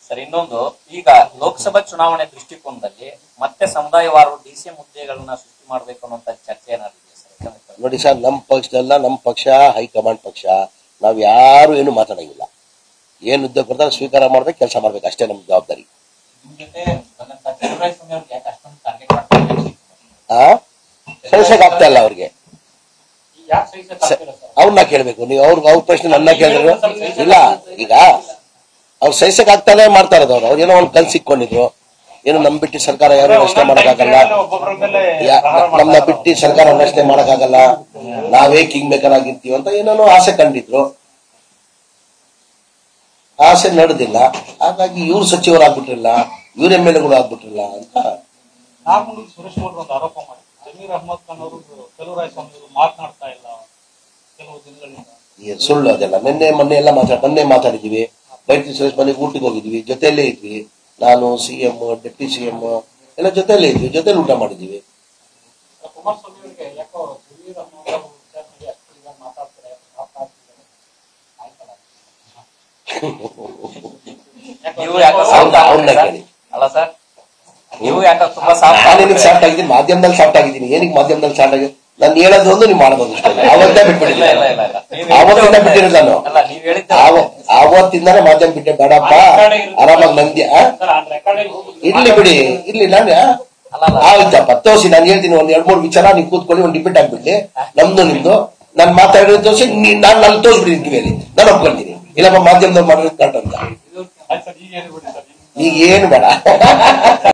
Sir ಇನ್ನೊಂದು ಈಗ ಲೋಕಸಭಾ ಚುನಾವಣೆ ದೃಷ್ಟಿಕೋನದಲ್ಲಿ ಮತ್ತೆ ಸಮುದಾಯವಾರು ಡಿಸಿಎಂ ಹುದ್ದೆಗಳನ್ನ ಸೃಷ್ಟಿ ಮಾಡಬೇಕು ಅನ್ನುವಂತ ಚರ್ಚೆ ಏನಾದ್ರು ಇದೆಯಾ ಸರ್ ಯಾಕಂದ್ರೆ ನೋಡಿ ಸರ್ ನಮ್ಮ ಪಕ್ಷದಲ್ಲ ನಮ್ಮ ಪಕ್ಷ ಹೈಕಮಾಂಡ್ ಪಕ್ಷ ನಾವು ಯಾರು ಏನು ಮಾತಾಡಂಗಿಲ್ಲ ಏನು ಹುದ್ದೆ ಕೊಡ್ತಾರೆ ಸ್ವೀಕಾರ ಮಾಡ್ಬೇಕು ಕೆಲಸ ಮಾಡ್ಬೇಕು ಅಷ್ಟೇ ನಮ್ಮ ಜವಾಬ್ದಾರಿ ನಿಮ್ ಜೊತೆ ಬಂದಂತ ಚಲುವರಾಯಸ್ವಾಮಿ ಅವ್ರಿಗೆ ಯಾಕೆ ಅಷ್ಟೊಂದು ಟಾರ್ಗೆಟ್ ಮಾಡ್ತಾರೆ ಆ ಸಹಿಸಕ್ ಆಗ್ತಾ ಇಲ್ಲ ಅವ್ರಿಗೆ ಯಾಕೆ ಸಹಿಸಕ್ ಆಗ್ತಿಲ್ಲ ಸರ್ ಅವ್ರನ್ನ ಕೇಳ್ಬೇಕು ನೀವು ಅವ್ರಿಗೆ ಅವ್ರ ಪ್ರಶ್ನೆ ನನ್ನ ಕೇಳಿದ್ರು ಇಲ್ಲ ಈಗ ಅವ್ರು ಸಹಿಸಕ್ ಆಗ್ತಾನೆ ಮಾಡ್ತಾ ಇರೋದು ಅವ್ರು ಅವ್ರು ಏನೋ ಒಂದು ಕನ್ಸು ಇಟ್ಕೊಂಡಿದ್ರು ಏನು ನಮ್ ಬಿಟ್ಟು ಸರ್ಕಾರ ಯಾರು ರಚನೆ ಮಾಡಕ್ಕಾಗಲ್ಲ ಒಬ್ಬೊಬ್ಬರ ಮೇಲೆ ಯಾ- ನಮ್ನ ಬಿಟ್ಟು ಸರ್ಕಾರ ರಚನೆ ಮಾಡಕ್ಕಾಗಲ್ಲ ನಾವೇ ಕಿಂಗ್ ಮೇಕರ್ ಆಗಿರ್ತೀವಿ ಅಂತ ಏನೇನೋ ಆಸೆ ಕಂಡಿದ್ರು ಆಸೆ ನಡೆದಿಲ್ಲ ಹಾಗಾಗಿ ಇವ್ರು ಸಚಿವರಾಗ್ಬಿಟ್ರಿಲ್ಲ ಇವ್ರ ಎಮ್ ಎಲ್ ಎಗಳು ಆಗ್ಬಿಟ್ರಿಲ್ಲ ಅಂತ ನಾಗಮಂಗಲ ಸುರೇಶ್ ಗೌಡ್ರು ಒಂದು ಆರೋಪ ಮಾಡಿ ಜಮೀರ್ ಅಹಮದ್ ಖಾನ್ ಅವರು ಸ್ವಾಮಿ ಅವರು ಮಾತನಾಡ್ತಾ ಇಲ್ಲ ಕೆಲವು ದಿನಗಳಿಂದ ಏನ್ ಸುಳ್ಳು ಅದೆಲ್ಲ ನಿನ್ನೆ ಮೊನ್ನೆ ಎಲ್ಲ ಮಾತಾಡ ಮೊನ್ನೆ ಮಾತಾಡಿದೀವಿ ಬೈಟಿ ಸುರೇಶ್ ಮನೆಗೆ ಊಟಕ್ಕೆ ಹೋಗಿದ್ವಿ ಜೊತೆಯಲ್ಲೇ ಇದ್ವಿ ನಾನು C M deputy C M ಎಲ್ಲ ಜೊತೆಯಲ್ಲೇ ಇದ್ವಿ ಜೊತೆಲಿ ಊಟ ಮಾಡಿದೀವಿ ಕುಮಾರಸ್ವಾಮಿ ಅವರಿಗೆ ಯಾಕೋ ಜಮೀರ್ ಅಹಮದ್ ಅವ್ರ ವಿಚಾರದಲ್ಲಿ ಅಷ್ಟು ಇವಾಗ ಮಾತಾಡ್ತಾರೆ ಮಾತನಾಡ್ತಿದ್ದಾರೆ ಆಯ್ತಲ್ಲ ನೀವು ಯಾಕೆ ಸಾಫ್ಟ್ ಅವ್ನ- ಅವ್ನ ಆಗ್ತೀರಾ? ಕೇಳಿ. ಅಲ್ಲ ಸರ್ ನೀವು ಯಾಕೆ ತುಂಬಾ ಸಾಫ್ಟ್ ನಾನೇನಿಗೆ ಸಾಫ್ಟ್ ಆಗಿದ್ದೀನಿ ಮಾಧ್ಯಮದಲ್ಲಿ ಸಾಫ್ಟ್ ಆಗಿದ್ದೀನಿ ಏನಕ್ಕೆ ಮಾಧ್ಯಮದಲ್ಲಿ ಸಾಫ್ಟ್ ಆಗಿ ನಾನು ಹೇಳೋದು ಒಂದು ನೀವು ಮಾಡೋದು ಅಷ್ಟೇ ಅವತ್ತೇ ಇಲ್ಲ ಬಿಟ್ಬಿಟ್ಟಿಲ್ಲ ಇಲ್ಲ ಇಲ್ಲ ಇಲ್ಲ ನೀವು ಆವತ್ತಿಂದ ಹೇಳಿದ್ದು ಬಿಟ್ಟಿರೋದು ನಾನು ಅಲ್ಲ ನೀವ್ ಹೇಳಿದ್ದ ಆವ- ಆವತ್ತಿಂದಾನೆ ಮಾಧ್ಯಮ ಬಿಟ್ಟೆ ಬೇಡಪ್ಪ ಆರಾಮಾಗಿ ನಂದಿ ಆ? ಸರ್ ಆ ರೆಕಾರ್ಡಿಂಗ್ ಇರ್ಲಿ ಬಿಡಿ ಇರ್ಲಿ ನಾನು ಅಲ್ಲ ಅಲ್ಲ ಆಯ್ತಪ್ಪ ತೋರಿಸಿ ನಾನು ಹೇಳ್ತೀನಿ ಒಂದ್ ಎರಡ್ ಮೂರು ವಿಚಾರ ನೀವು ಕೂತ್ಕೊಳ್ಳಿ ಒಂದು ಡಿಬೇಟ್ ಆಗ್ಬಿಡ್ಲಿ ನಮ್ದು ನಿಮ್ದು ನಾನು ಮಾತಾಡಿರೋ ತೋರಿಸಿ ನಾನು ಅಲ್ಲಿ ತೋರಿಸ್ಬಿಡಿ ಕಿವಿಯಲ್ಲಿ ನಾನು ಒಪ್ಕೊಳ್ತೀನಿ ಇಲ್ಲಪ್ಪ ಮಾಧ್ಯಮದವ್ರು ಮಾಡಿರೋದು ಕರೆಕ್ಟ್ ಅಂತ ಆಯ್ತು ಸರ್ ಈಗ ಹೇಳ್ಬಿಡಿ ಸರ್ ಈಗ ಏನು ಬೇಡ